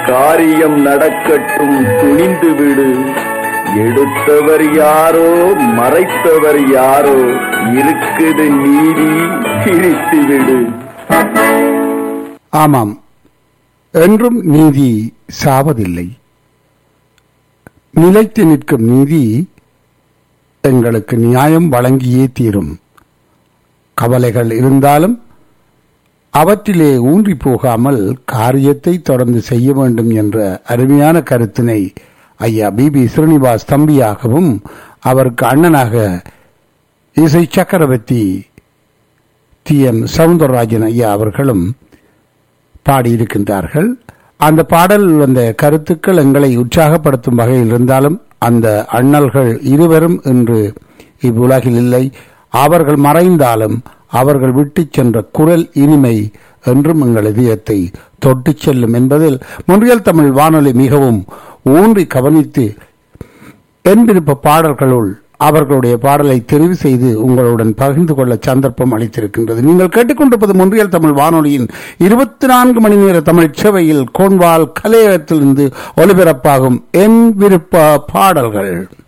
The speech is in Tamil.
காரியம் நடக்கட்டும் துணிந்து விடு எடுத்தவர் யாரோ மறைத்தவர் யாரோ இருக்குது நீதி பிரித்து விடு ஆமாம் என்றும் நீதி சாவதில்லை நிலைத்து நிற்கும் நீதி எங்களுக்கு நியாயம் வழங்கியே தீரும் கவலைகள் இருந்தாலும் அவற்றிலே ஊன்றி போகாமல் காரியத்தை தொடர்ந்து செய்ய வேண்டும் என்ற அருமையான கருத்தினை ஐயா பிபி ஸ்ரீனிவாஸ் தம்பியாகவும் அவருக்கு அண்ணனாக இசை சக்கரவர்த்தி டி எம் சவுந்தரராஜன் ஐயா அவர்களும் பாடியிருக்கின்றார்கள் அந்த பாடல் அந்த கருத்துக்கள் எங்களை உற்சாகப்படுத்தும் வகையில் இருந்தாலும் அந்த அண்ணல்கள் இருவரும் இன்று இவ்வுலகில் இல்லை அவர்கள் மறைந்தாலும் அவர்கள் விட்டுச் சென்ற குரல் இனிமை என்றும் எங்கள் இதயத்தை தொட்டுச் செல்லும் என்பதில் முன்றியல் தமிழ் வானொலி மிகவும் ஊன்றி கவனித்து என் விருப்ப பாடல்களுள் அவர்களுடைய பாடலை தெரிவு செய்து உங்களுடன் பகிர்ந்து கொள்ள சந்தர்ப்பம் அளித்திருக்கின்றது நீங்கள் கேட்டுக்கொண்டிருப்பது முன்றியல் தமிழ் வானொலியின் இருபத்தி நான்கு மணி நேர தமிழ் சேவையில் கோன்வால் கலையகத்திலிருந்து ஒலிபரப்பாகும் என் விருப்ப பாடல்கள்